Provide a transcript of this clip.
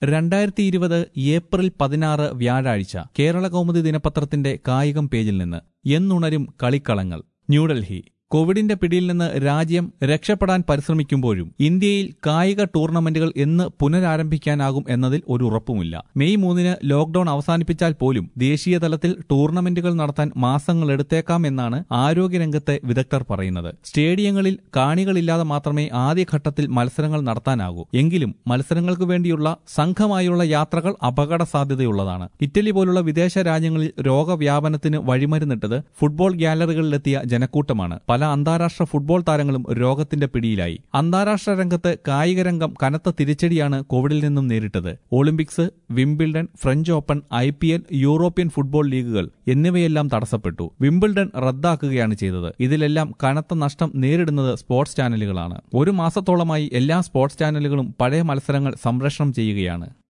രണ്ടായിരത്തി ഇരുപത് ഏപ്രിൽ പതിനാറ് വ്യാഴാഴ്ച കേരള കൗമുദി ദിനപത്രത്തിന്റെ കായികം പേജിൽ നിന്ന് എന്നുണരും കളിക്കളങ്ങൾ ന്യൂഡൽഹി കോവിഡിന്റെ പിടിയിൽ നിന്ന് രാജ്യം രക്ഷപ്പെടാൻ പരിശ്രമിക്കുമ്പോഴും ഇന്ത്യയിൽ കായിക ടൂർണമെന്റുകൾ എന്ന് പുനരാരംഭിക്കാനാകും എന്നതിൽ ഒരു ഉറപ്പുമില്ല മെയ് മൂന്നിന് ലോക്ഡൌൺ അവസാനിപ്പിച്ചാൽ പോലും ദേശീയ തലത്തിൽ ടൂർണമെന്റുകൾ നടത്താൻ മാസങ്ങൾ എടുത്തേക്കാം എന്നാണ് ആരോഗ്യരംഗത്തെ വിദഗ്ധർ പറയുന്നത് സ്റ്റേഡിയങ്ങളിൽ കാണികളില്ലാതെ മാത്രമേ ആദ്യഘട്ടത്തിൽ മത്സരങ്ങൾ നടത്താനാകൂ എങ്കിലും മത്സരങ്ങൾക്ക് വേണ്ടിയുള്ള സംഘമായുള്ള യാത്രകൾ അപകട സാധ്യതയുള്ളതാണ് ഇറ്റലി പോലുള്ള വിദേശ രാജ്യങ്ങളിൽ രോഗവ്യാപനത്തിന് വഴിമരുന്നിട്ടത് ഫുട്ബോൾ ഗ്യാലറികളിലെത്തിയ ജനക്കൂട്ടമാണ് പല അന്താരാഷ്ട്ര ഫുട്ബോൾ താരങ്ങളും രോഗത്തിന്റെ പിടിയിലായി അന്താരാഷ്ട്ര രംഗത്ത് കായിക രംഗം കനത്ത തിരിച്ചടിയാണ് കോവിഡിൽ നിന്നും നേരിട്ടത് Olympics Wimbledon French Open I P L European football ലീഗുകൾ എന്നിവയെല്ലാം തടസ്സപ്പെട്ടു വിംബിൾഡൺ റദ്ദാക്കുകയാണ് ചെയ്തത് ഇതിലെല്ലാം കനത്ത നഷ്ടം നേരിടുന്നത് സ്പോർട്സ് ചാനലുകളാണ് ഒരു മാസത്തോളമായി എല്ലാ സ്പോർട്സ് ചാനലുകളും പഴയ മത്സരങ്ങൾ സംപ്രേഷണം ചെയ്യുകയാണ്